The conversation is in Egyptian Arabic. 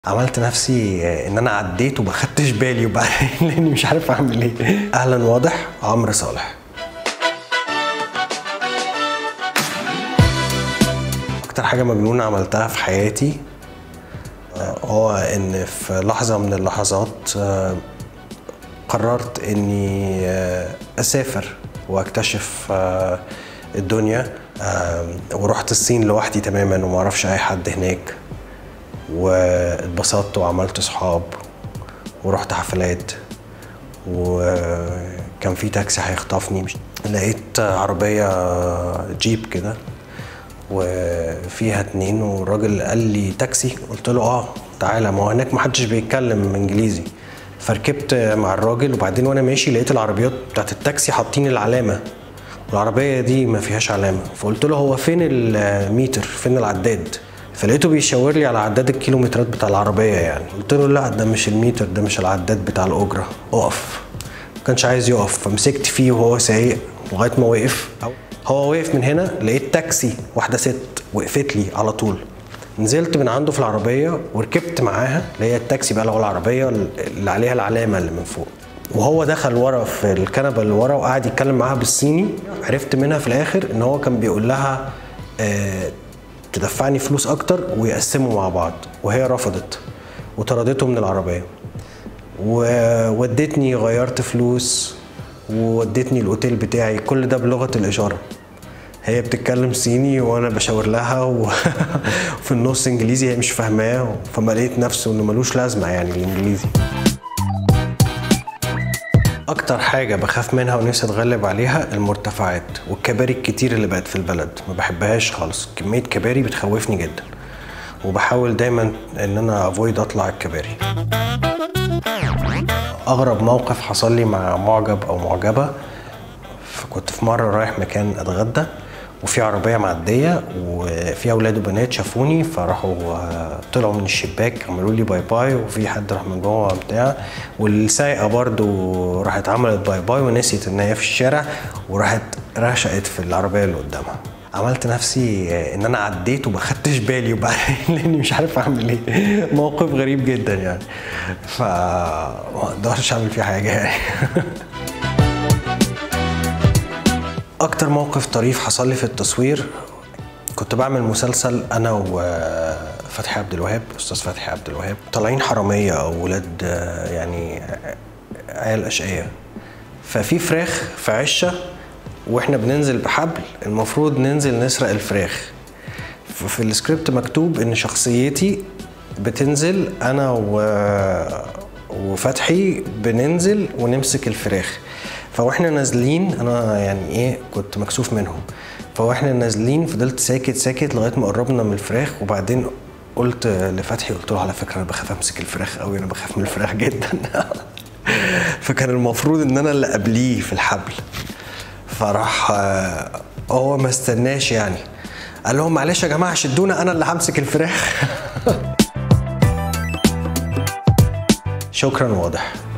عملت نفسي ان انا عديت وما خدتش بالي وبعدين لاني مش عارف اعمل ايه اهلا واضح عمرو صالح اكتر حاجه مجنونه عملتها في حياتي آه، هو ان في لحظه من اللحظات آه، قررت اني آه، اسافر واكتشف آه، الدنيا آه، ورحت الصين لوحدي تماما وما اعرفش اي حد هناك واتبسطت وعملت صحاب ورحت حفلات وكان في تاكسي هيخطفني لقيت عربية جيب كده وفيها اتنين والراجل قال لي تاكسي قلت له اه تعالى ما هو هناك محدش بيتكلم انجليزي فركبت مع الراجل وبعدين وانا ماشي لقيت العربيات بتاعت التاكسي حاطين العلامه والعربيه دي ما فيهاش علامه فقلت له هو فين الميتر فين العداد فلقيته بيشاور لي على عداد الكيلومترات بتاع العربيه يعني قلت له لا ده مش الميتر ده مش العداد بتاع الاجره اقف ما كانش عايز يقف فمسكت فيه وهو سايق لغايه ما وقف هو وقف من هنا لقيت تاكسي واحده ست وقفت لي على طول نزلت من عنده في العربيه وركبت معاها اللي هي التاكسي بقى اللي هو العربيه اللي عليها العلامه اللي من فوق وهو دخل ورا في الكنبه اللي ورا وقعد يتكلم معاها بالصيني عرفت منها في الاخر ان هو كان بيقول لها آه تدفعني فلوس اكتر ويقسموا مع بعض وهي رفضت وطردته من العربيه وودتني غيرت فلوس وودتني الاوتيل بتاعي كل ده بلغه الاشاره هي بتتكلم صيني وانا بشاور لها وفي النص انجليزي هي مش فاهماه فما لقيت نفسه انه ملوش لازمه يعني الانجليزي اكتر حاجه بخاف منها ونفسي اتغلب عليها المرتفعات والكباري الكتير اللي بقت في البلد ما بحبهاش خالص كميه كباري بتخوفني جدا وبحاول دايما ان انا افويد اطلع الكباري اغرب موقف حصل لي مع معجب او معجبه كنت في مره رايح مكان اتغدى وفي عربيه معديه وفي اولاد وبنات شافوني فراحوا طلعوا من الشباك عملوا لي باي باي وفي حد راح من جوه بتاع والسايقه برضو راحت عملت باي باي ونسيت ان هي في الشارع وراحت رشقت في العربيه اللي قدامها عملت نفسي ان انا عديت وما خدتش بالي وبعدين لاني مش عارف اعمل ايه موقف غريب جدا يعني فما اقدرش اعمل فيه حاجه يعني اكتر موقف طريف حصل لي في التصوير كنت بعمل مسلسل انا وفتحي عبد الوهاب استاذ فتحي عبد الوهاب طالعين حراميه او ولاد يعني عيال اشقيه ففي فراخ في عشه واحنا بننزل بحبل المفروض ننزل نسرق الفراخ في السكريبت مكتوب ان شخصيتي بتنزل انا و... وفتحي بننزل ونمسك الفراخ فواحنا نازلين انا يعني ايه كنت مكسوف منهم فواحنا نازلين فضلت ساكت ساكت لغايه ما قربنا من الفراخ وبعدين قلت لفتحي قلت له على فكره انا بخاف امسك الفراخ قوي انا بخاف من الفراخ جدا فكان المفروض ان انا اللي قبليه في الحبل فراح هو ما استناش يعني قال لهم معلش يا جماعه شدونا انا اللي همسك الفراخ شكرا واضح